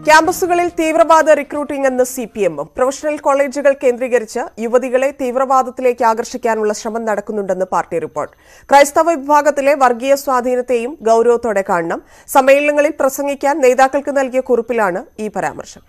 ക്യാമ്പസുകളിൽ തീവ്രവാദ റിക്രൂട്ടിംഗ് എന്ന് സി പി എമ്മും പ്രൊഫഷണൽ കോളേജുകൾ കേന്ദ്രീകരിച്ച് യുവതികളെ തീവ്രവാദത്തിലേക്ക് ആകർഷിക്കാനുള്ള ശ്രമം നടക്കുന്നുണ്ടെന്ന് പാർട്ടി റിപ്പോർട്ട് ക്രൈസ്തവ വിഭാഗത്തിലെ വർഗീയ സ്വാധീനത്തെയും ഗൌരവത്തോടെ കാണണം സമ്മേളനങ്ങളിൽ പ്രസംഗിക്കാൻ നേതാക്കൾക്ക് നൽകിയ കുറിപ്പിലാണ് ഈ പരാമർശങ്ങൾ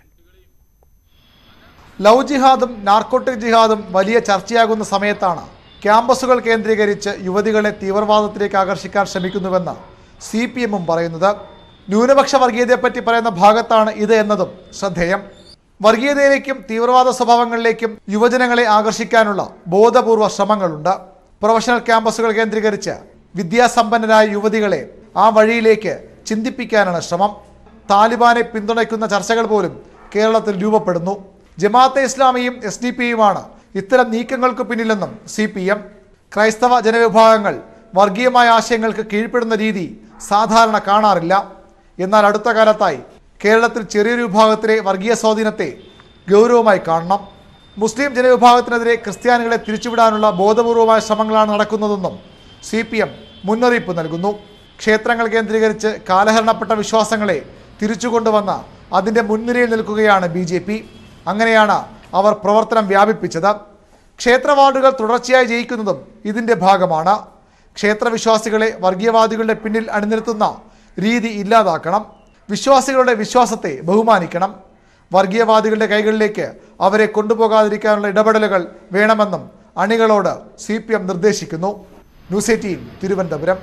ലവ് ജിഹാദും നാർക്കോട്ടിക് ജിഹാദും വലിയ ചർച്ചയാകുന്ന സമയത്താണ് ക്യാമ്പസുകൾ കേന്ദ്രീകരിച്ച് യുവതികളെ തീവ്രവാദത്തിലേക്ക് ആകർഷിക്കാൻ ശ്രമിക്കുന്നുവെന്ന് സി പി എമ്മും പറയുന്നത് ന്യൂനപക്ഷ വർഗീയതയെപ്പറ്റി പറയുന്ന ഭാഗത്താണ് ഇത് എന്നതും ശ്രദ്ധേയം വർഗീയതയിലേക്കും തീവ്രവാദ സ്വഭാവങ്ങളിലേക്കും യുവജനങ്ങളെ ആകർഷിക്കാനുള്ള ബോധപൂർവ ശ്രമങ്ങളുണ്ട് പ്രൊഫഷണൽ ക്യാമ്പസുകൾ കേന്ദ്രീകരിച്ച് വിദ്യാസമ്പന്നരായ യുവതികളെ ആ വഴിയിലേക്ക് ചിന്തിപ്പിക്കാനാണ് ശ്രമം താലിബാനെ പിന്തുണയ്ക്കുന്ന ചർച്ചകൾ പോലും കേരളത്തിൽ രൂപപ്പെടുന്നു ജമാഅത്തെ ഇസ്ലാമിയും എസ് ഡി പിയുമാണ് ഇത്തരം നീക്കങ്ങൾക്ക് പിന്നിലെന്നും സി പി എം ക്രൈസ്തവ ജനവിഭാഗങ്ങൾ വർഗീയമായ ആശയങ്ങൾക്ക് കീഴ്പ്പെടുന്ന രീതി സാധാരണ കാണാറില്ല എന്നാൽ അടുത്ത കാലത്തായി കേരളത്തിൽ ചെറിയൊരു വിഭാഗത്തിലെ വർഗീയ സ്വാധീനത്തെ ഗൗരവമായി കാണണം മുസ്ലിം ജനവിഭാഗത്തിനെതിരെ ക്രിസ്ത്യാനികളെ തിരിച്ചുവിടാനുള്ള ബോധപൂർവമായ ശ്രമങ്ങളാണ് നടക്കുന്നതെന്നും സി പി എം മുന്നറിയിപ്പ് നൽകുന്നു ക്ഷേത്രങ്ങൾ കേന്ദ്രീകരിച്ച് കാലഹരണപ്പെട്ട വിശ്വാസങ്ങളെ തിരിച്ചുകൊണ്ടുവന്ന അതിൻ്റെ മുൻനിരയിൽ നിൽക്കുകയാണ് ബി ജെ പി അങ്ങനെയാണ് അവർ പ്രവർത്തനം വ്യാപിപ്പിച്ചത് ക്ഷേത്ര വാർഡുകൾ തുടർച്ചയായി ജയിക്കുന്നതും ഇതിൻ്റെ ഭാഗമാണ് ക്ഷേത്രവിശ്വാസികളെ വർഗീയവാദികളുടെ പിന്നിൽ അണിനിരത്തുന്ന രീതി ഇല്ലാതാക്കണം വിശ്വാസികളുടെ വിശ്വാസത്തെ ബഹുമാനിക്കണം വർഗീയവാദികളുടെ കൈകളിലേക്ക് അവരെ കൊണ്ടുപോകാതിരിക്കാനുള്ള ഇടപെടലുകൾ വേണമെന്നും അണികളോട് സി നിർദ്ദേശിക്കുന്നു ന്യൂസ് എയ്റ്റീൻ തിരുവനന്തപുരം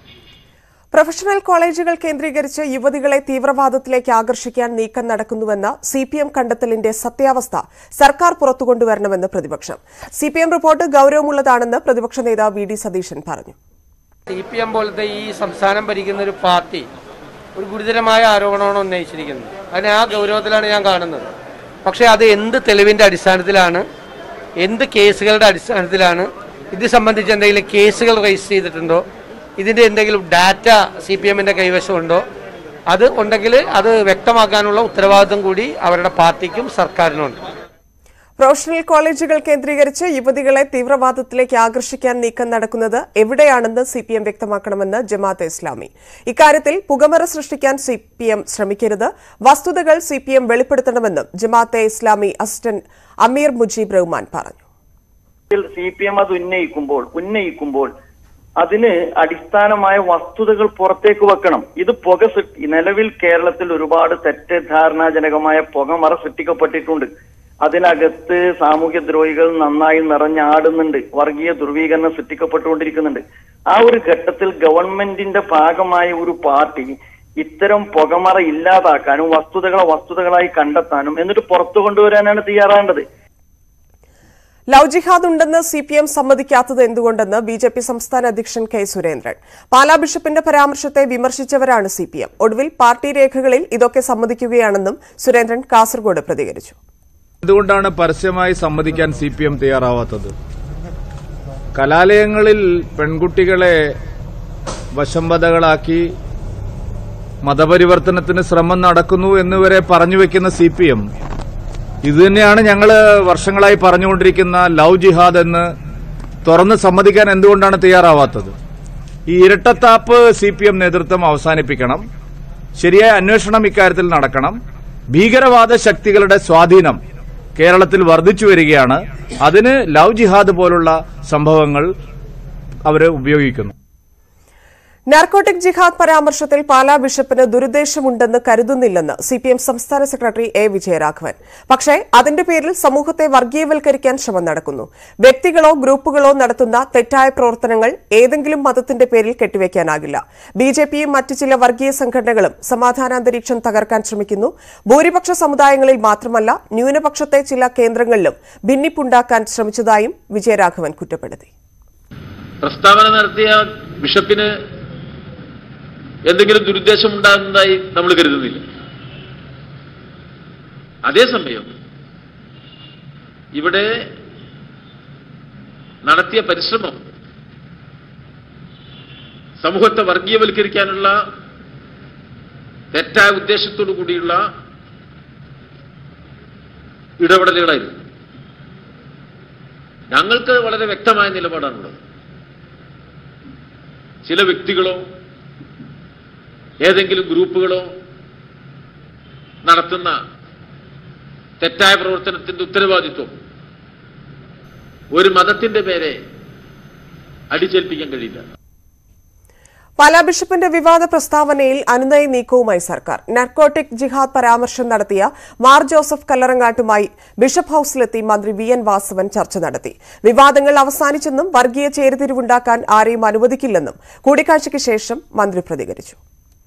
പ്രൊഫഷണൽ കോളേജുകൾ കേന്ദ്രീകരിച്ച് യുവതികളെ തീവ്രവാദത്തിലേക്ക് ആകർഷിക്കാൻ നീക്കം നടക്കുന്നുവെന്ന സി പി എം കണ്ടെത്തലിന്റെ സത്യാവസ്ഥ സർക്കാർ പുറത്തുകൊണ്ടുവരണമെന്ന് പ്രതിപക്ഷം സി പി എം റിപ്പോർട്ട് ഗൌരവമുള്ളതാണെന്ന് പ്രതിപക്ഷ നേതാവ് വി ഡി സതീശൻ പറഞ്ഞു സി പി എം പോലത്തെ ഈ സംസ്ഥാനം ഭരിക്കുന്ന ഒരു പാർട്ടി ഒരു ഗുരുതരമായ ആരോപണമാണ് ഉന്നയിച്ചിരിക്കുന്നത് അതിനെ ആ ഗൗരവത്തിലാണ് ഞാൻ കാണുന്നത് പക്ഷേ അത് എന്ത് തെളിവിൻ്റെ അടിസ്ഥാനത്തിലാണ് എന്ത് കേസുകളുടെ അടിസ്ഥാനത്തിലാണ് ഇത് സംബന്ധിച്ച് എന്തെങ്കിലും കേസുകൾ രജിസ്റ്റർ ചെയ്തിട്ടുണ്ടോ ഇതിൻ്റെ എന്തെങ്കിലും ഡാറ്റ സി പി എമ്മിൻ്റെ കൈവശമുണ്ടോ അത് ഉണ്ടെങ്കിൽ അത് വ്യക്തമാക്കാനുള്ള ഉത്തരവാദിത്വം കൂടി അവരുടെ പാർട്ടിക്കും സർക്കാരിനും ഉണ്ട് പ്രൊഫഷണൽ കോളേജുകൾ കേന്ദ്രീകരിച്ച് യുവതികളെ തീവ്രവാദത്തിലേക്ക് ആകർഷിക്കാൻ നീക്കം നടക്കുന്നത് എവിടെയാണെന്ന് സി പി എം വ്യക്തമാക്കണമെന്ന് ജമാഅത്തെ ഇസ്ലാമി ഇക്കാര്യത്തിൽ പുകമറ സൃഷ്ടിക്കാൻ സി പി എം ശ്രമിക്കരുത് വസ്തുതകൾ സി പി എം വെളിപ്പെടുത്തണമെന്നും ജമാഅത്തെ ഇസ്ലാമി അസിസ്റ്റന്റ് അമീർ മുജീബ് റഹ്മാൻ പറഞ്ഞു സി പി എം അത് ഉന്നയിക്കുമ്പോൾ ഉന്നയിക്കുമ്പോൾ അതിന് അടിസ്ഥാനമായ വസ്തുതകൾ പുറത്തേക്ക് വെക്കണം ഇത് പുക സൃഷ്ടി നിലവിൽ കേരളത്തിൽ ഒരുപാട് തെറ്റിദ്ധാരണാജനകമായ പുകമറ സൃഷ്ടിക്കപ്പെട്ടിട്ടുണ്ട് അതിനകത്ത് സാമൂഹ്യ ദ്രോഹികൾ നന്നായി നിറഞ്ഞാടുന്നുണ്ട് വർഗീയ ധ്രുവീകരണം സൃഷ്ടിക്കപ്പെട്ടുകൊണ്ടിരിക്കുന്നുണ്ട് ആ ഒരു ഘട്ടത്തിൽ ഗവൺമെന്റിന്റെ ഭാഗമായ ഒരു പാർട്ടി ഇത്തരം പുകമറ ഇല്ലാതാക്കാനും വസ്തുതകളെ വസ്തുതകളായി കണ്ടെത്താനും എന്നിട്ട് പുറത്തു കൊണ്ടുവരാനാണ് തയ്യാറാകേണ്ടത് ലവ് ജിഹാദ് ഉണ്ടെന്ന് സി പി എം സമ്മതിക്കാത്തത് എന്തുകൊണ്ടെന്ന് ബി ജെ പി സംസ്ഥാന അധ്യക്ഷൻ കെ സുരേന്ദ്രൻ പാലാ ബിഷപ്പിന്റെ പരാമർശത്തെ വിമർശിച്ചവരാണ് സി പി എം ഒടുവിൽ പാർട്ടി രേഖകളിൽ ഇതൊക്കെ സമ്മതിക്കുകയാണെന്നും സുരേന്ദ്രൻ കാസർഗോഡ് പ്രതികരിച്ചു എന്തുകൊണ്ടാണ് പരസ്യമായി സമ്മതിക്കാൻ സി പി എം തയ്യാറാവാത്തത് കലാലയങ്ങളിൽ പെൺകുട്ടികളെ വശംവദകളാക്കി മതപരിവർത്തനത്തിന് ശ്രമം നടക്കുന്നു എന്നുവരെ പറഞ്ഞു വെക്കുന്ന സി പി എം ഇതുതന്നെയാണ് ഞങ്ങൾ വർഷങ്ങളായി പറഞ്ഞുകൊണ്ടിരിക്കുന്ന ലവ് ജിഹാദ് എന്ന് തുറന്ന് സമ്മതിക്കാൻ എന്തുകൊണ്ടാണ് തയ്യാറാവാത്തത് ഈ ഇരട്ടത്താപ്പ് സി പി എം നേതൃത്വം അവസാനിപ്പിക്കണം ശരിയായ അന്വേഷണം ഇക്കാര്യത്തിൽ നടക്കണം ഭീകരവാദ ശക്തികളുടെ സ്വാധീനം കേരളത്തിൽ വർദ്ധിച്ചു വരികയാണ് അതിന് ലവ് ജിഹാദ് പോലുള്ള സംഭവങ്ങൾ അവർ ഉപയോഗിക്കുന്നു നാർക്കോട്ടിക് ജിഹാദ് പരാമർശത്തിൽ പാലാ ബിഷപ്പിന് ദുരുദ്ദേശമുണ്ടെന്ന് കരുതുന്നില്ലെന്ന് സി പി എം സംസ്ഥാന സെക്രട്ടറി എ വിജയരാഘവൻ പക്ഷേ അതിന്റെ പേരിൽ സമൂഹത്തെ വർഗീയവൽക്കരിക്കാൻ ശ്രമം നടക്കുന്നു വ്യക്തികളോ ഗ്രൂപ്പുകളോ നടത്തുന്ന തെറ്റായ പ്രവർത്തനങ്ങൾ ഏതെങ്കിലും മതത്തിന്റെ പേരിൽ കെട്ടിവെക്കാനാകില്ല ബി ജെ പിയും മറ്റു ചില വർഗീയ സംഘടനകളും സമാധാനാന്തരീക്ഷം തകർക്കാൻ ശ്രമിക്കുന്നു ഭൂരിപക്ഷ സമുദായങ്ങളിൽ മാത്രമല്ല ന്യൂനപക്ഷത്തെ ചില കേന്ദ്രങ്ങളിലും ഭിന്നിപ്പുണ്ടാക്കാൻ ശ്രമിച്ചതായും വിജയരാഘവൻ കുറ്റപ്പെടുത്തി പ്രസ്താവന നടത്തിയ ബിഷപ്പിന് എന്തെങ്കിലും ദുരുദ്ദേശം ഉണ്ടാകുന്നതായി നമ്മൾ കരുതുന്നില്ല അതേസമയം ഇവിടെ നടത്തിയ പരിശ്രമം സമൂഹത്തെ വർഗീയവൽക്കരിക്കാനുള്ള തെറ്റായ ഉദ്ദേശത്തോടു കൂടിയുള്ള ഇടപെടലുകളായിരുന്നു ഞങ്ങൾക്ക് വളരെ വ്യക്തമായ നിലപാടാണുള്ളത് ചില വ്യക്തികളോ ഏതെങ്കിലും ഗ്രൂപ്പുകളോ നടത്തുന്ന തെറ്റായ പ്രവർത്തനത്തിന്റെ ഉത്തരവാദിത്വം ഒരു മതത്തിന്റെ പേരെ അടിച്ചേൽപ്പിക്കാൻ കഴിയില്ല പാലാ ബിഷപ്പിന്റെ വിവാദ പ്രസ്താവനയിൽ അനുനയ നീക്കവുമായി സർക്കാർ നർക്കോട്ടിക് ജിഹാദ് പരാമർശം നടത്തിയ മാർ ജോസഫ് കല്ലറങ്ങാട്ടുമായി ബിഷപ്പ് ഹൌസിലെത്തി മന്ത്രി വി എൻ വാസവൻ ചർച്ച നടത്തി വിവാദങ്ങൾ അവസാനിച്ചെന്നും വർഗീയ ചേരിതിരിവുണ്ടാക്കാൻ ആരെയും അനുവദിക്കില്ലെന്നും കൂടിക്കാഴ്ചയ്ക്ക് ശേഷം മന്ത്രി പ്രതികരിച്ചു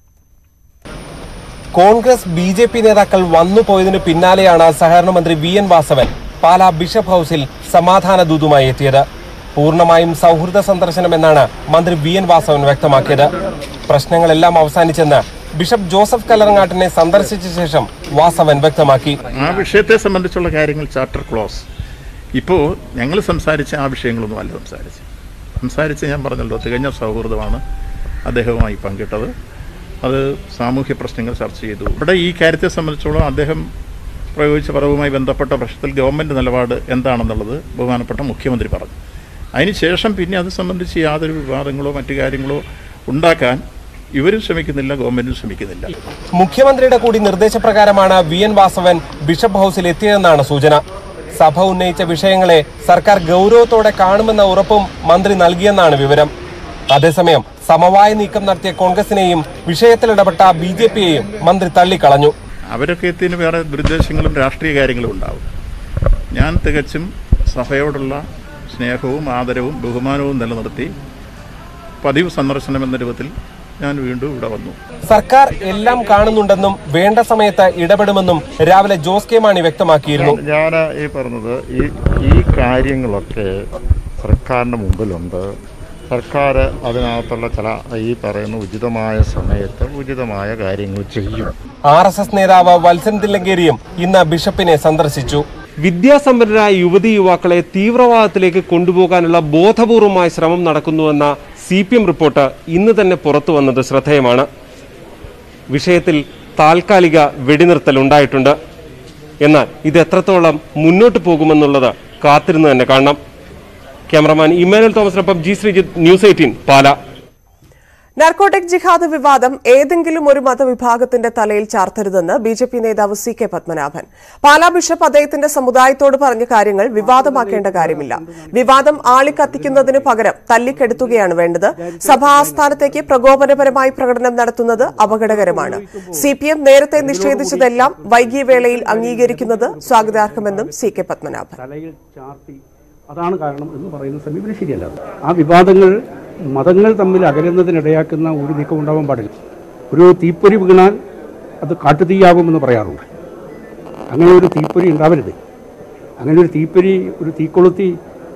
കോൺഗ്രസ് ബി ജെ പി നേതാക്കൾ വന്നുപോയതിനു പിന്നാലെയാണ് സഹകരണ മന്ത്രി V N Vasavan Pala bishop ഹൌസിൽ സമാധാന ദൂതുമായി എത്തിയത് പൂർണ്ണമായും സൗഹൃദ സന്ദർശനം എന്നാണ് മന്ത്രി വി എൻ വാസവൻ വ്യക്തമാക്കിയത് പ്രശ്നങ്ങളെല്ലാം അവസാനിച്ചെന്ന് ബിഷപ്പ് ജോസഫ് കല്ലറങ്ങാട്ടിനെ സന്ദർശിച്ച ശേഷം വാസവൻ വ്യക്തമാക്കി ആ വിഷയത്തെ സംബന്ധിച്ചുള്ള കാര്യങ്ങൾ ചാർട്ടർ ക്ലോസ് ഇപ്പോൾ ഞങ്ങൾ സംസാരിച്ച ആ വിഷയങ്ങളൊന്നും അല്ല സംസാരിച്ച് സംസാരിച്ച് ഞാൻ പറഞ്ഞല്ലോ തികഞ്ഞ സൗഹൃദമാണ് അദ്ദേഹവുമായി പങ്കിട്ടത് അത് സാമൂഹ്യ പ്രശ്നങ്ങൾ ചർച്ച ചെയ്തു ഇവിടെ ഈ കാര്യത്തെ സംബന്ധിച്ചോളം അദ്ദേഹം പ്രയോഗിച്ച പദവുമായി ബന്ധപ്പെട്ട പ്രശ്നത്തിൽ ഗവൺമെൻറ് നിലപാട് എന്താണെന്നുള്ളത് ബഹുമാനപ്പെട്ട മുഖ്യമന്ത്രി പറഞ്ഞു അതിനുശേഷം പിന്നെ അത് സംബന്ധിച്ച് യാതൊരു വിവാദങ്ങളോ മറ്റു കാര്യങ്ങളോ ഉണ്ടാക്കാൻ ഇവരും ശ്രമിക്കുന്നില്ല ഗവൺമെൻറ്റും ശ്രമിക്കുന്നില്ല മുഖ്യമന്ത്രിയുടെ കൂടി നിർദ്ദേശപ്രകാരമാണ് വി എൻ വാസവൻ ബിഷപ്പ് ഹൌസിൽ എത്തിയതെന്നാണ് സൂചന സഭ ഉന്നയിച്ച വിഷയങ്ങളെ സർക്കാർ ഗൗരവത്തോടെ കാണുമെന്ന ഉറപ്പും മന്ത്രി നൽകിയെന്നാണ് വിവരം അതേസമയം സമവായ നീക്കം നടത്തിയ കോൺഗ്രസിനെയും വിഷയത്തിൽ ഇടപെട്ട ബി ജെ പിയെയും മന്ത്രി തള്ളിക്കളഞ്ഞു അവരൊക്കെ എത്തിന് വേറെ ദുരുദ്ദേശങ്ങളും രാഷ്ട്രീയ കാര്യങ്ങളും ഉണ്ടാവും ഞാൻ തികച്ചും സഭയോടുള്ള സ്നേഹവും ആദരവും ബഹുമാനവും നിലനിർത്തി പതിവ് സന്ദർശനം എന്ന രൂപത്തിൽ ഞാൻ വീണ്ടും ഇവിടെ വന്നു സർക്കാർ എല്ലാം കാണുന്നുണ്ടെന്നും വേണ്ട സമയത്ത് ഇടപെടുമെന്നും രാവിലെ ജോസ് കെ മാണി വ്യക്തമാക്കിയിരുന്നു ഞാൻ ഈ പറഞ്ഞത് ഈ ഈ കാര്യങ്ങളൊക്കെ സർക്കാരിൻ്റെ മുമ്പിലുണ്ട് സർക്കാർ അതിനകത്തുള്ള ചില ഈ പറയുന്ന ഉചിതമായ സമയത്ത് ഉചിതമായ കാര്യങ്ങൾ ചെയ്യും ആർ എസ് എസ് നേതാവ് വത്സൻ തില്ലങ്കേരിയും ഇന്ന് ബിഷപ്പിനെ സന്ദർശിച്ചു വിദ്യാസമ്പന്നരായ യുവതി യുവാക്കളെ തീവ്രവാദത്തിലേക്ക് കൊണ്ടുപോകാനുള്ള ബോധപൂർവമായ ശ്രമം നടക്കുന്നുവെന്ന സി പി എം റിപ്പോർട്ട് ഇന്ന് തന്നെ പുറത്തു വന്നത് ശ്രദ്ധേയമാണ് വിഷയത്തിൽ താൽക്കാലിക വെടിനിർത്തൽ ഉണ്ടായിട്ടുണ്ട് എന്നാൽ ഇത് എത്രത്തോളം മുന്നോട്ട് പോകുമെന്നുള്ളത് കാത്തിരുന്ന് തന്നെ കാണണം ക്യാമറമാൻ ഇമ്മാനുവൽ തോമസിനൊപ്പം G Sreejith news eighteen Pala narcotic ജിഹാദ് വിവാദം ഏതെങ്കിലും ഒരു മതവിഭാഗത്തിന്റെ തലയിൽ ചാർത്തരുതെന്ന് ബി ജെ പി നേതാവ് C K Padmanabhan Pala bishop അദ്ദേഹത്തിന്റെ സമുദായത്തോട് പറഞ്ഞ കാര്യങ്ങൾ വിവാദമാക്കേണ്ട കാര്യമില്ല വിവാദം ആളിക്കത്തിക്കുന്നതിന് പകരം തല്ലിക്കെടുത്തുകയാണ് വേണ്ടത് സഭാ ആസ്ഥാനത്തേക്ക് പ്രകോപനപരമായി പ്രകടനം നടത്തുന്നത് അപകടകരമാണ് സി പി എം നേരത്തെ നിഷേധിച്ചതെല്ലാം വൈകിയ വേളയിൽ അംഗീകരിക്കുന്നത് സ്വാഗതാർഹമെന്നും സി കെ പത്മനാഭൻ തലയിൽ ചാർത്തി അതാണ് കാരണം എന്ന് പറയുന്ന സമീപനം ശരിയല്ല ആ വിവാദങ്ങൾ മതങ്ങൾ തമ്മിൽ അകലുന്നതിനിടയാക്കുന്ന ഒരു നീക്കം ഉണ്ടാവാൻ പാടില്ല ഒരു തീപ്പൊരി വീണാൽ അത് കാട്ടുതീയാകുമെന്ന് പറയാറുണ്ട് അങ്ങനെ ഒരു തീപ്പൊരി ഉണ്ടാവരുത് അങ്ങനെ ഒരു തീപ്പൊരി ഒരു തീക്കൊളുത്തി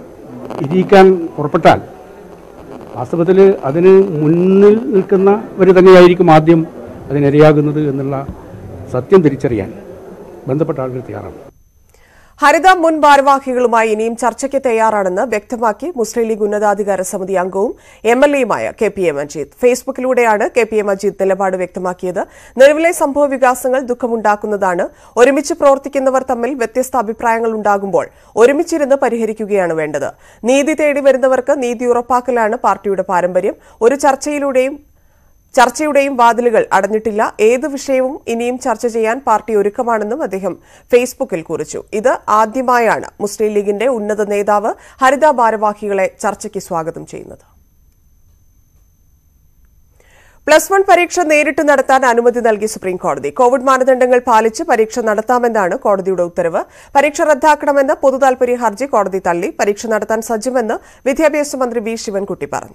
ഇരിക്കാൻ പുറപ്പെട്ടാൽ വാസ്തവത്തിൽ അതിന് മുന്നിൽ നിൽക്കുന്നവർ തന്നെയായിരിക്കും ആദ്യം അതിനിരയാകുന്നത് എന്നുള്ള സത്യം തിരിച്ചറിയാൻ ബന്ധപ്പെട്ട ആളുകൾ തയ്യാറാണ് ഹരിത മുൻ ഭാരവാഹികളുമായി ഇനിയും ചർച്ചയ്ക്ക് തയ്യാറാണെന്ന് വ്യക്തമാക്കി മുസ്ലിം ലീഗ് ഉന്നതാധികാര സമിതി അംഗവും എം എൽ എയുമായ കെ പി എ മജീദ് ഫേസ്ബുക്കിലൂടെയാണ് കെ പി എ മജീദ് നിലപാട് വ്യക്തമാക്കിയത് നിലവിലെ സംഭവ വികാസങ്ങൾ ദുഃഖമുണ്ടാക്കുന്നതാണ് ഒരുമിച്ച് പ്രവർത്തിക്കുന്നവർ തമ്മിൽ വ്യത്യസ്ത അഭിപ്രായങ്ങൾ ഉണ്ടാകുമ്പോൾ ഒരുമിച്ചിരുന്ന് പരിഹരിക്കുകയാണ് വേണ്ടത് നീതി തേടി വരുന്നവർക്ക് നീതി ഉറപ്പാക്കലാണ് പാർട്ടിയുടെ പാരമ്പര്യം ഒരു ചർച്ചയിലൂടെയും ചർച്ചയുടെയും വാതിലുകൾ അടഞ്ഞിട്ടില്ല ഏത് വിഷയവും ഇനിയും ചർച്ച ചെയ്യാൻ പാർട്ടി ഒരുക്കമാണെന്നും അദ്ദേഹം ഫേസ്ബുക്കിൽ കുറിച്ചു ഇത് ആദ്യമായാണ് മുസ്ലിം ലീഗിന്റെ ഉന്നത നേതാവ് ഹരിത ഭാരവാഹികളെ ചർച്ചയ്ക്ക് സ്വാഗതം ചെയ്യുന്നത് പ്ലസ് വൺ പരീക്ഷ നേരിട്ട് നടത്താൻ അനുമതി നൽകി സുപ്രീം കോടതി കോവിഡ് മാനദണ്ഡങ്ങൾ പാലിച്ച് പരീക്ഷ നടത്താമെന്നാണ് കോടതിയുടെ ഉത്തരവ് പരീക്ഷ റദ്ദാക്കണമെന്ന പൊതുതാൽപര്യ ഹർജി കോടതി തള്ളി പരീക്ഷ നടത്താൻ സജ്ജമെന്ന് വിദ്യാഭ്യാസ മന്ത്രി വി ശിവൻകുട്ടി പറഞ്ഞു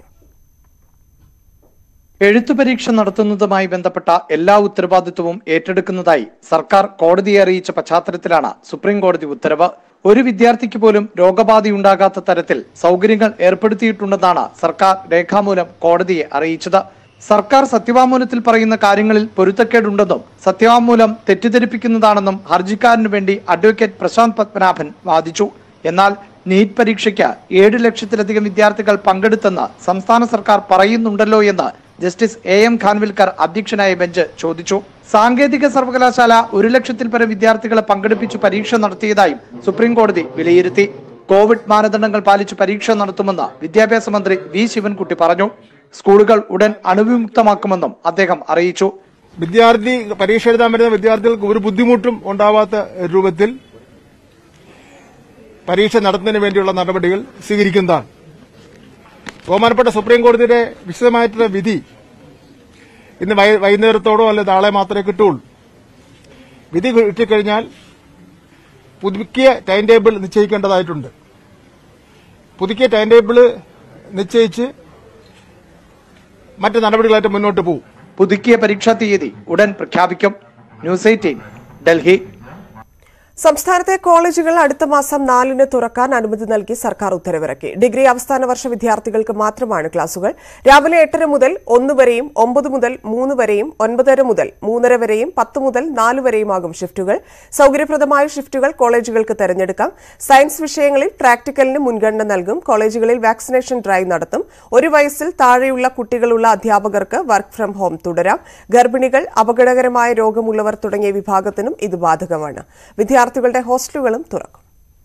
എഴുത്തു പരീക്ഷ നടത്തുന്നതുമായി ബന്ധപ്പെട്ട എല്ലാ ഉത്തരവാദിത്വവും ഏറ്റെടുക്കുന്നതായി സർക്കാർ കോടതിയെ അറിയിച്ച പശ്ചാത്തലത്തിലാണ് സുപ്രീം കോടതി ഉത്തരവ് ഒരു വിദ്യാർത്ഥിക്ക് പോലും രോഗബാധയുണ്ടാകാത്ത തരത്തിൽ സൗകര്യങ്ങൾ ഏർപ്പെടുത്തിയിട്ടുണ്ടെന്നാണ് സർക്കാർ രേഖാമൂലം കോടതിയെ അറിയിച്ചത് സർക്കാർ സത്യവാങ്മൂലത്തിൽ പറയുന്ന കാര്യങ്ങളിൽ പൊരുത്തക്കേടുണ്ടെന്നും സത്യവാങ്മൂലം തെറ്റിദ്ധരിപ്പിക്കുന്നതാണെന്നും ഹർജിക്കാരനു വേണ്ടി അഡ്വക്കേറ്റ് പ്രശാന്ത് പത്മനാഭൻ വാദിച്ചു എന്നാൽ നീറ്റ് പരീക്ഷയ്ക്ക് ഏഴ് ലക്ഷത്തിലധികം വിദ്യാർത്ഥികൾ പങ്കെടുത്തെന്ന് സംസ്ഥാന സർക്കാർ പറയുന്നുണ്ടല്ലോ എന്ന് ജസ്റ്റിസ് എ എം ഖാൻവിൽക്കർ അധ്യക്ഷനായ ബെഞ്ച് ചോദിച്ചു സാങ്കേതിക സർവകലാശാല ഒരു ലക്ഷത്തിൽ പരം വിദ്യാർത്ഥികളെ പങ്കെടുപ്പിച്ചു പരീക്ഷ നടത്തിയതായും സുപ്രീം കോടതി വിലയിരുത്തി കോവിഡ് മാനദണ്ഡങ്ങൾ പാലിച്ച് പരീക്ഷ നടത്തുമെന്ന് വിദ്യാഭ്യാസ മന്ത്രി വി ശിവൻകുട്ടി പറഞ്ഞു സ്കൂളുകൾ ഉടൻ അണുവിമുക്തമാക്കുമെന്നും അദ്ദേഹം അറിയിച്ചു വിദ്യാർത്ഥി പരീക്ഷ എഴുതാൻ വരുന്ന വിദ്യാർത്ഥികൾക്ക് ഒരു ബുദ്ധിമുട്ടും ഉണ്ടാവാത്ത രൂപത്തിൽ പരീക്ഷ നടത്തുന്നതിന് വേണ്ടിയുള്ള നടപടികൾ സ്വീകരിക്കുന്നതാണ് ബഹുമാനപ്പെട്ട സുപ്രീം കോടതിയുടെ വിശദമായിട്ടുള്ള വിധി ഇന്ന് വൈ- വൈകുന്നേരത്തോടോ അല്ലെ നാളെ മാത്രമേ കിട്ടുള്ളൂ വിധി കിട്ടിക്കഴിഞ്ഞാൽ പുതുക്കിയ ടൈം ടേബിൾ നിശ്ചയിക്കേണ്ടതായിട്ടുണ്ട് പുതുക്കിയ ടൈം ടേബിൾ നിശ്ചയിച്ച് മറ്റ് നടപടികളായിട്ട് മുന്നോട്ട് പോകും പുതുക്കിയ പരീക്ഷാ തീയതി ഉടൻ പ്രഖ്യാപിക്കും ന്യൂസ് എയ്റ്റീൻ ഡൽഹി സംസ്ഥാനത്തെ കോളേജുകൾ അടുത്ത മാസം നാലിന് തുറക്കാൻ അനുമതി നൽകി സർക്കാർ ഉത്തരവിറക്കി ഡിഗ്രി അവസാന വർഷ വിദ്യാർത്ഥികൾക്ക് മാത്രമാണ് ക്ലാസുകൾ രാവിലെ എട്ടര മുതൽ ഒന്ന് വരെയും ഒമ്പത് മുതൽ മൂന്ന് വരെയും ഒൻപതര മുതൽ മൂന്നര വരെയും പത്ത് മുതൽ നാല് വരെയുമാകും ഷിഫ്റ്റുകൾ സൌകര്യപ്രദമായ ഷിഫ്റ്റുകൾ കോളേജുകൾക്ക് തെരഞ്ഞെടുക്കാം സയൻസ് വിഷയങ്ങളിൽ പ്രാക്ടിക്കലിന് മുൻഗണന നൽകും കോളേജുകളിൽ വാക്സിനേഷൻ ഡ്രൈവ് നടത്തും ഒരു വയസ്സിൽ താഴെയുള്ള കുട്ടികളുള്ള അധ്യാപകർക്ക് വർക്ക് ഫ്രം ഹോം തുടരാം ഗർഭിണികൾ അപകടകരമായ രോഗമുള്ളവർ തുടങ്ങിയ വിഭാഗത്തിനും ഇത് ബാധകമാണ് വിദ്യാർത്ഥികളുടെ ഹോസ്റ്റലുകളും തുറക്കും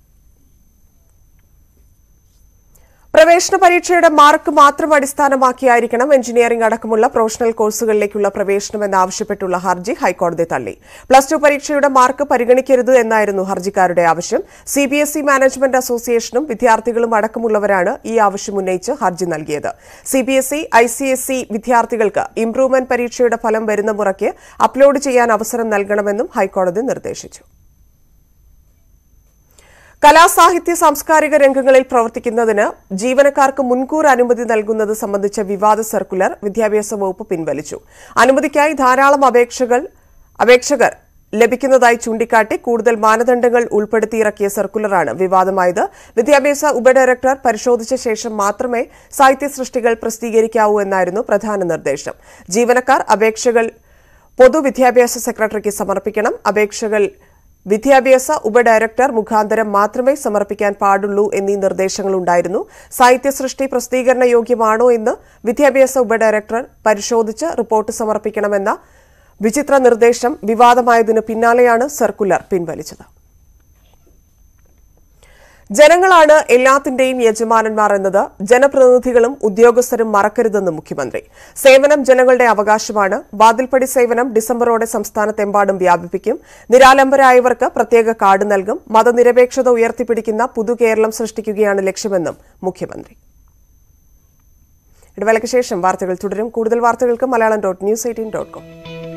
പ്രവേശന പരീക്ഷയുടെ മാർക്ക് മാത്രം അടിസ്ഥാനമാക്കിയായിരിക്കണം എഞ്ചിനീയറിംഗ് അടക്കമുള്ള പ്രൊഫഷണൽ കോഴ്സുകളിലേക്കുള്ള പ്രവേശനമെന്നാവശ്യപ്പെട്ടുള്ള ഹർജി ഹൈക്കോടതി തള്ളി പ്ലസ് ടു പരീക്ഷയുടെ മാർക്ക് പരിഗണിക്കരുത് എന്നായിരുന്നു ഹർജിക്കാരുടെ ആവശ്യം സിബിഎസ്ഇ മാനേജ്മെന്റ് അസോസിയേഷനും വിദ്യാർത്ഥികളും അടക്കമുള്ളവരാണ് ഈ ആവശ്യം ഉന്നയിച്ച് ഹർജി നൽകിയത് സിബിഎസ്ഇ ഐസിഎസ്ഇ വിദ്യാർത്ഥികൾക്ക് ഇംപ്രൂവ്മെന്റ് പരീക്ഷയുടെ ഫലം വരുന്ന മുറയ്ക്ക് അപ്ലോഡ് ചെയ്യാൻ അവസരം നൽകണമെന്നും ഹൈക്കോടതി നിർദ്ദേശിച്ചു കലാസാഹിത്യ സാംസ്കാരിക രംഗങ്ങളിൽ പ്രവർത്തിക്കുന്നതിന് ജീവനക്കാർക്ക് മുൻകൂർ അനുമതി നൽകുന്നത് സംബന്ധിച്ച വിവാദ സർക്കുലർ വിദ്യാഭ്യാസ വകുപ്പ് പിൻവലിച്ചു അനുമതിക്കായി ധാരാളം അപേക്ഷകൾ അപേക്ഷകർ ലഭിക്കുന്നതായി ചൂണ്ടിക്കാട്ടി കൂടുതൽ മാനദണ്ഡങ്ങൾ ഉൾപ്പെടുത്തി ഇറക്കിയ സർക്കുലറാണ് വിവാദമായത് വിദ്യാഭ്യാസ ഉപഡയറക്ടർ പരിശോധിച്ച ശേഷം മാത്രമേ സാഹിത്യ സൃഷ്ടികൾ പ്രസിദ്ധീകരിക്കാവൂ എന്നായിരുന്നു പ്രധാന നിർദ്ദേശം ജീവനക്കാർ അപേക്ഷകൾ പൊതുവിദ്യാഭ്യാസ സെക്രട്ടറിക്ക് സമർപ്പിക്കണം അപേക്ഷകൾ വിദ്യാഭ്യാസ ഉപഡയറക്ടർ മുഖാന്തരം മാത്രമേ സമർപ്പിക്കാൻ പാടുള്ളൂ എന്നീ നിർദ്ദേശങ്ങളുണ്ടായിരുന്നു സാഹിത്യ സൃഷ്ടി പ്രസിദ്ധീകരണ യോഗ്യമാണോ എന്ന് വിദ്യാഭ്യാസ ഉപഡയറക്ടർ പരിശോധിച്ച് റിപ്പോർട്ട് സമർപ്പിക്കണമെന്ന വിചിത്ര നിർദ്ദേശം വിവാദമായതിനു പിന്നാലെയാണ് സർക്കുലർ പിൻവലിച്ചത് ജനങ്ങളാണ് എല്ലാത്തിന്റെയും യജമാനന്മാർ എന്നത് ജനപ്രതിനിധികളും ഉദ്യോഗസ്ഥരും മറക്കരുതെന്ന് മുഖ്യമന്ത്രി സേവനം ജനങ്ങളുടെ അവകാശമാണ് വാതിൽപ്പടി സേവനം ഡിസംബറോടെ സംസ്ഥാനത്തെമ്പാടും വ്യാപിപ്പിക്കും നിരാലംബരായവർക്ക് പ്രത്യേക കാർഡ് നൽകും മതനിരപേക്ഷത ഉയർത്തിപ്പിടിക്കുന്ന പുതുകേരളം സൃഷ്ടിക്കുകയാണ് ലക്ഷ്യമെന്നും മുഖ്യമന്ത്രി ഇടവേളയ്ക്ക് ശേഷം വാർത്തകൾ തുടരും കൂടുതൽ വാർത്തകൾക്ക് Malayalam dot news eighteen dot com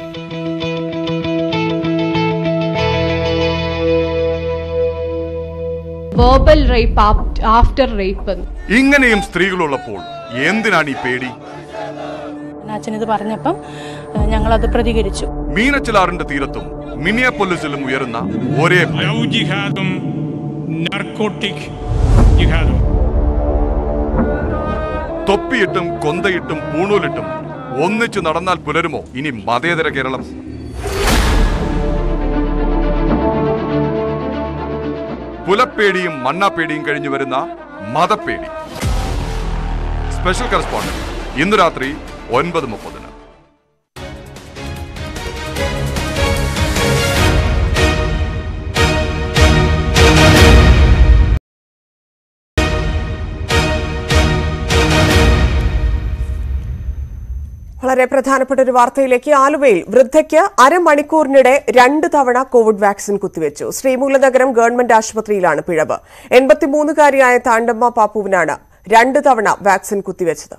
verbal rape after rape ഇങ്ങനെയും സ്ത്രീകളുള്ളപ്പോൾ എന്തിനാണ് ഈ പേടി അച്ഛനിത് പറഞ്ഞപ്പം ഏഹ്, ഞങ്ങളത് പ്രതികരിച്ചു മീനച്ചിലാറിന്റെ തീരത്തും മിനിയപ്പൊലിസിലും ഉയരുന്ന ഒരേ ഭയം. ജിഹാദും നർക്കോട്ടിക് ജിഹാദും തൊപ്പിയിട്ടും കൊന്തയിട്ടും പൂണൂലിട്ടും ഒന്നിച്ചു നടന്നാൽ പുലരുമോ ഇനി മതേതര കേരളം പുലപ്പേടിയും മണ്ണാപ്പേടിയും കഴിഞ്ഞു വരുന്ന മതപ്പേടി സ്പെഷ്യൽ കറസ്പോണ്ടന്റ് ഇന്ന് രാത്രി ഒൻപത് മുപ്പതിന് വളരെ പ്രധാനപ്പെട്ട ഒരു വാർത്തയിലേക്ക് ആലുവയിൽ വൃദ്ധയ്ക്ക് അരമണിക്കൂറിനിടെ രണ്ട് തവണ കോവിഡ് വാക്സിൻ കുത്തിവെച്ചു ശ്രീമൂലനഗരം ഗവൺമെന്റ് ആശുപത്രിയിലാണ് പിഴവ് എൺപത്തിമൂന്നുകാരിയായ താണ്ടമ്മ പാപ്പുവിനാണ് രണ്ട് തവണ വാക്സിൻ കുത്തിവെച്ചത്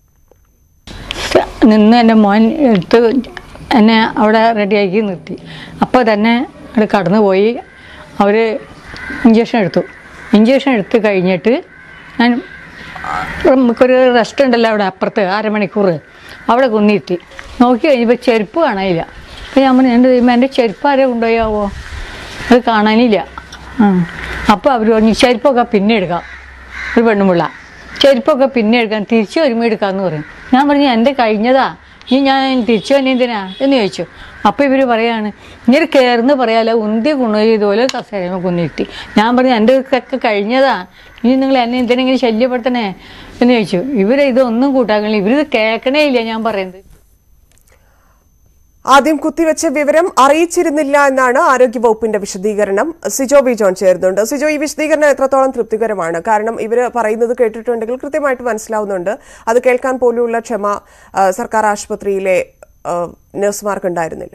നിന്ന് എൻ്റെ മോൻ എടുത്ത് എന്നെ അവിടെ റെഡിയാക്കി നിർത്തി അപ്പോൾ തന്നെ അവിടെ കടന്നു പോയി അവർ ഇഞ്ചക്ഷൻ എടുത്തു ഇഞ്ചക്ഷൻ എടുത്ത് കഴിഞ്ഞിട്ട് ഞാൻ നമുക്കൊരു റെസ്റ്റ് ഉണ്ടല്ലോ അവിടെ അപ്പുറത്ത് അരമണിക്കൂർ അവിടെ കുന്നിരുത്തി നോക്കി കഴിഞ്ഞപ്പോൾ ചെരുപ്പ് കാണാനില്ല അപ്പോൾ ഞാൻ പറഞ്ഞു എൻ്റെ ദൈവം എൻ്റെ ചെരുപ്പ് ആരെ കൊണ്ടുപോയാവോ അത് കാണാനില്ല ആ അപ്പോൾ അവർ പറഞ്ഞു ചെരുപ്പൊക്കെ പിന്നെ എടുക്കാം ഒരു പെണ്ണുമുള്ള ചെരുപ്പൊക്കെ പിന്നെ എടുക്കാം തിരിച്ചു വരുമ്പോൾ എടുക്കാമെന്ന് പറയും ഞാൻ പറഞ്ഞു എൻ്റെ കഴിഞ്ഞതാ ഇനി ഞാൻ തിരിച്ചു തന്നെ എന്തിനാ എന്ന് ചോദിച്ചു അപ്പോൾ ഇവർ പറയാണ് ഇങ്ങനെ കയറുന്ന് പറയാലോ ഉന്തി കൊണ്ടുപോയി ഇതുപോലെ കസേരമ കുന്നിരുത്തി ഞാൻ പറഞ്ഞു എൻ്റെ ഒക്കെ കഴിഞ്ഞതാ ഇനി നിങ്ങൾ എന്നെ എന്തിനെങ്കിലും ശല്യപ്പെടുത്തണേ എന്ന് ചോദിച്ചു ഇവരെ ഇതൊന്നും കൂട്ടാക്കണില്ല ഇവരിത് കേൾക്കണേ ഇല്ല ഞാൻ പറയുന്നത് ആദ്യം കുത്തിവെച്ച വിവരം അറിയിച്ചിരുന്നില്ല എന്നാണ് ആരോഗ്യവകുപ്പിന്റെ വിശദീകരണം സിജോ ബി ജോൺ ചേരുന്നുണ്ട് സിജോ ഈ വിശദീകരണം എത്രത്തോളം തൃപ്തികരമാണ് കാരണം ഇവര് പറയുന്നത് കേട്ടിട്ടുണ്ടെങ്കിൽ കൃത്യമായിട്ട് മനസ്സിലാവുന്നുണ്ട് അത് കേൾക്കാൻ പോലുള്ള ക്ഷമ ആ, സർക്കാർ ആശുപത്രിയിലെ ആ, നഴ്സുമാർക്ക് ഉണ്ടായിരുന്നില്ലേ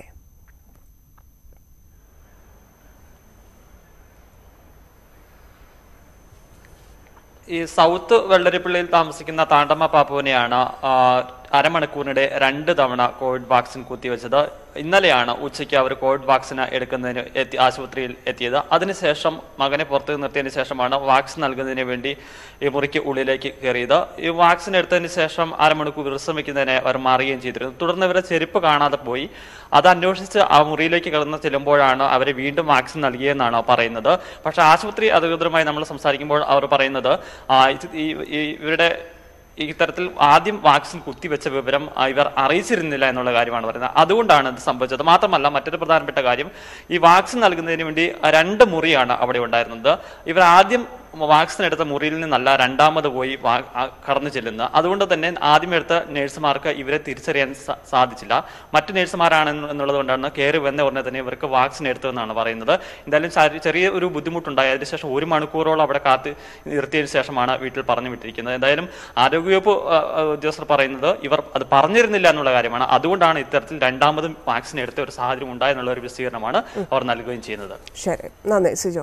ഈ സൗത്ത് വെള്ളരിപ്പള്ളിയിൽ താമസിക്കുന്ന താണ്ടമ്മ പാപ്പുവിനെയാണ് ആ, അരമണിക്കൂറിനിടെ രണ്ട് തവണ കോവിഡ് വാക്സിൻ കുത്തിവെച്ചത് ഇന്നലെയാണ് ഉച്ചയ്ക്ക് അവർ കോവിഡ് വാക്സിൻ എടുക്കുന്നതിന് എത്തി ആശുപത്രിയിൽ എത്തിയത് അതിനുശേഷം മകനെ പുറത്ത് നിർത്തിയതിന് ശേഷമാണ് വാക്സിൻ നൽകുന്നതിന് വേണ്ടി ഈ മുറിക്ക് ഉള്ളിലേക്ക് കയറിയത് ഈ വാക്സിൻ എടുത്തതിന് ശേഷം അരമണിക്കൂർ വിശ്രമിക്കുന്നതിനെ അവർ മാറുകയും ചെയ്തിരുന്നു തുടർന്ന് ഇവരെ ചെരുപ്പ് കാണാതെ പോയി അത് അന്വേഷിച്ച് ആ മുറിയിലേക്ക് കടന്ന് ചെല്ലുമ്പോഴാണ് അവരെ വീണ്ടും വാക്സിൻ നൽകിയെന്നാണ് പറയുന്നത് പക്ഷേ ആശുപത്രി അധികൃതരുമായി നമ്മൾ സംസാരിക്കുമ്പോൾ അവർ പറയുന്നത് ആ, ഇത് ഈ ഈ ഇവരുടെ ഈ തരത്തിൽ ആദ്യം വാക്സിൻ കുത്തിവെച്ച വിവരം ആ, ഇവർ അറിയിച്ചിരുന്നില്ല എന്നുള്ള കാര്യമാണ് പറയുന്നത് അതുകൊണ്ടാണ് ഇത് സംഭവിച്ചത് മാത്രമല്ല മറ്റൊരു പ്രധാനപ്പെട്ട കാര്യം ഈ വാക്സിൻ നൽകുന്നതിന് വേണ്ടി രണ്ട് മുറിയാണ് അവിടെ ഉണ്ടായിരുന്നത് ഇവർ ആദ്യം വാക്സിൻ എടുത്ത മുറിയിൽ നിന്നല്ല രണ്ടാമത് പോയി വാ- ആ കടന്നു ചെല്ലുന്നത് അതുകൊണ്ട് തന്നെ ആദ്യം എടുത്ത നഴ്സുമാർക്ക് ഇവരെ തിരിച്ചറിയാൻ സ- സാധിച്ചില്ല മറ്റു നഴ്സുമാരാണ് എന്നുള്ളത് കൊണ്ടാണ് കയറി വന്ന ഉടനെ തന്നെ ഇവർക്ക് വാക്സിൻ എടുത്തതെന്നാണ് പറയുന്നത് എന്തായാലും ശാരീ- ചെറിയ ഒരു ബുദ്ധിമുട്ടുണ്ടായി അതിനുശേഷം ഒരു മണിക്കൂറോളം അവിടെ കാത്ത് നിർത്തിയതിനു ശേഷമാണ് വീട്ടിൽ പറഞ്ഞു വിട്ടിരിക്കുന്നത് എന്തായാലും ആരോഗ്യവകുപ്പ് ആ, ആ, ഉദ്യോഗസ്ഥർ പറയുന്നത് ഇവർ അത് പറഞ്ഞിരുന്നില്ല എന്നുള്ള കാര്യമാണ് അതുകൊണ്ടാണ് ഇത്തരത്തിൽ രണ്ടാമതും വാക്സിൻ എടുത്ത ഒരു സാഹചര്യം ഉണ്ടായെന്നുള്ള ഒരു വിശദീകരണമാണ് അവർ നൽകുകയും ചെയ്യുന്നത് ശരി നന്ദി സിജോ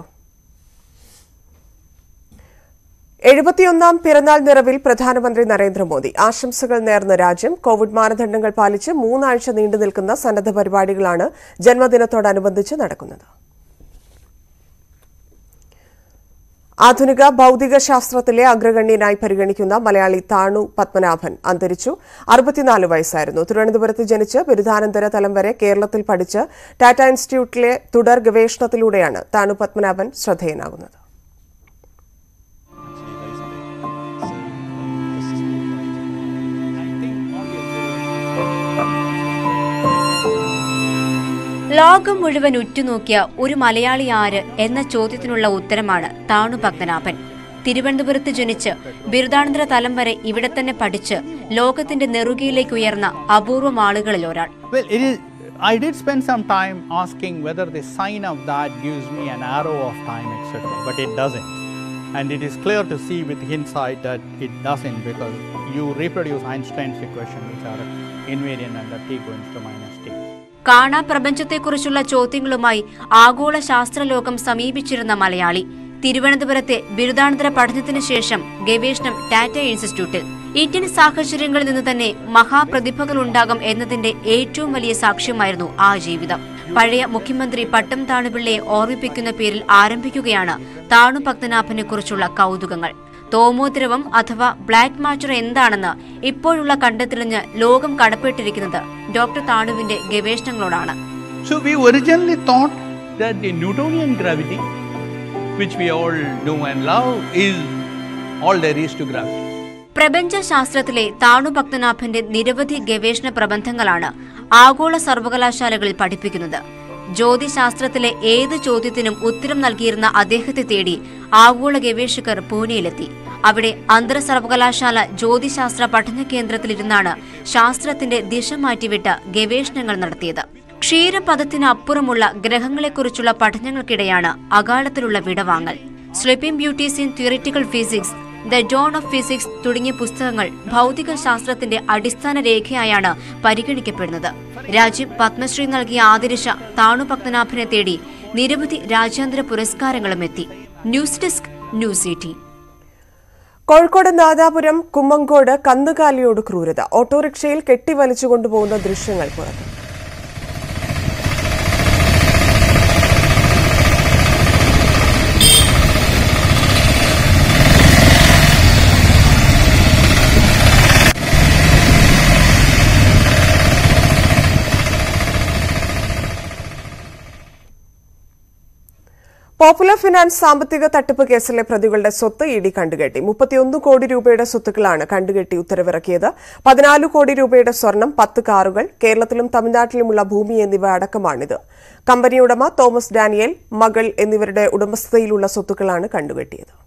എഴുപത്തിയൊന്നാം പിറന്നാൾ നിറവിൽ പ്രധാനമന്ത്രി നരേന്ദ്രമോദി ആശംസകൾ നേർന്ന രാജ്യം കോവിഡ് മാനദണ്ഡങ്ങൾ പാലിച്ച് മൂന്നാഴ്ച നീണ്ടു നിൽക്കുന്ന സന്നദ്ധ പരിപാടികളാണ് ജന്മദിനത്തോടനുബന്ധിച്ച് നടക്കുന്നത് ആധുനിക ഭൗതിക ശാസ്ത്രത്തിലെ അഗ്രഗണ്യനായി പരിഗണിക്കുന്ന മലയാളി താണു പത്മനാഭൻ അന്തരിച്ചു അറുപത്തിനാല് വയസ്സായിരുന്നു തിരുവനന്തപുരത്ത് ജനിച്ച് ബിരുദാനന്തര തലം വരെ കേരളത്തിൽ പഠിച്ച് ടാറ്റ ഇൻസ്റ്റിറ്റ്യൂട്ടിലെ തുടർ ഗവേഷണത്തിലൂടെയാണ് താണു പത്മനാഭൻ ശ്രദ്ധേയനാകുന്നത് ലോകം മുഴുവൻ ഉറ്റുനോക്കിയ ഒരു മലയാളി ആര് എന്ന ചോദ്യത്തിനുള്ള ഉത്തരമാണ് താണു പത്മനാഭൻ തിരുവനന്തപുരത്ത് ജനിച്ച് ബിരുദാനന്തര തലം വരെ ഇവിടെ തന്നെ പഠിച്ച് ലോകത്തിന്റെ നെറുകയിലേക്ക് ഉയർന്ന അപൂർവം ആളുകളിൽ ഒരാൾ Well, it is. I did spend some time asking whether the sign of that gives me an arrow of time, etc. But it doesn't. And it is clear to see with hindsight that it doesn't because you reproduce Einstein's equation, which are invariant under t goes to minus t. കാണാ പ്രപഞ്ചത്തെക്കുറിച്ചുള്ള ചോദ്യങ്ങളുമായി ആഗോള ശാസ്ത്രലോകം സമീപിച്ചിരുന്ന മലയാളി തിരുവനന്തപുരത്തെ ബിരുദാനന്തര പഠനത്തിന് ശേഷം ഗവേഷണം ടാറ്റ ഇൻസ്റ്റിറ്റ്യൂട്ടിൽ Indian സാഹചര്യങ്ങളിൽ നിന്ന് തന്നെ മഹാപ്രതിഭകൾ ഉണ്ടാകും എന്നതിന്റെ ഏറ്റവും വലിയ സാക്ഷ്യമായിരുന്നു ആ ജീവിതം പഴയ മുഖ്യമന്ത്രി പട്ടം താണുപിള്ളയെ ഓർമ്മിപ്പിക്കുന്ന പേരിൽ ആരംഭിക്കുകയാണ് താണു പത്മനാഭനെ കുറിച്ചുള്ള കൗതുകങ്ങൾ തോമോദ്രവം അഥവാ ബ്ലാക്ക് മാറ്റർ എന്താണെന്ന് ഇപ്പോഴുള്ള കണ്ടെത്തലിന് ലോകം കടപ്പെട്ടിരിക്കുന്നത് ഡോക്ടർ താണുവിന്റെ ഗവേഷണങ്ങളോടാണ് So we originally thought that the Newtonian gravity, which we all know and love, is all there is to gravity. പ്രപഞ്ച ശാസ്ത്രത്തിലെ താണു പത്മനാഭന്റെ നിരവധി ഗവേഷണ പ്രബന്ധങ്ങളാണ് ആഗോള സർവകലാശാലകളിൽ പഠിപ്പിക്കുന്നത് ജ്യോതിശാസ്ത്രത്തിലെ ഏത് ചോദ്യത്തിനും ഉത്തരം നൽകിയിരുന്ന അദ്ദേഹത്തെ തേടി ആഗോള ഗവേഷകർ പൂനെയിലെത്തി അവിടെ അന്തർ സർവകലാശാല ജ്യോതിശാസ്ത്ര പഠന കേന്ദ്രത്തിലിരുന്നാണ് ശാസ്ത്രത്തിന്റെ ദിശ മാറ്റിവിട്ട് ഗവേഷണങ്ങൾ നടത്തിയത് ക്ഷീരപഥത്തിനപ്പുറമുള്ള ഗ്രഹങ്ങളെക്കുറിച്ചുള്ള പഠനങ്ങൾക്കിടെയാണ് അകാലത്തിലുള്ള വിടവാങ്ങൽ sleeping beauties in theoretical physics the dawn of physics തുടങ്ങിയ പുസ്തകങ്ങൾ ഭൗതിക ശാസ്ത്രത്തിന്റെ അടിസ്ഥാന രേഖയായാണ് പരിഗണിക്കപ്പെടുന്നത് രാജ്യം പത്മശ്രീ നൽകി ആദരിച്ച താണു പത്മനാഭനെ തേടി നിരവധി രാജ്യാന്തര പുരസ്കാരങ്ങളും എത്തി news desk news eighteen Kozhikode Nadapuram Kummangode കന്നുകാലിയോട് ക്രൂരത ഓട്ടോറിക്ഷയിൽ കെട്ടിവലിച്ചു കൊണ്ടുപോകുന്ന ദൃശ്യങ്ങൾ പുറത്തു പോപ്പുലർ ഫിനാൻസ് സാമ്പത്തിക തട്ടിപ്പ് കേസിലെ പ്രതികളുടെ സ്വത്ത് ഇ ഡി കണ്ടുകെട്ടി മുപ്പത്തിയൊന്ന് കോടി രൂപയുടെ സ്വത്തുക്കളാണ് കണ്ടുകെട്ടി ഉത്തരവിറക്കിയത് പതിനാല് കോടി രൂപയുടെ സ്വർണം പത്ത് കാറുകൾ കേരളത്തിലും തമിഴ്നാട്ടിലുമുള്ള ഭൂമി എന്നിവ അടക്കമാണിത് കമ്പനി ഉടമ തോമസ് ഡാനിയൽ മകൾ എന്നിവരുടെ ഉടമസ്ഥതയിലുള്ള സ്വത്തുക്കളാണ് കണ്ടുകെട്ടിയത്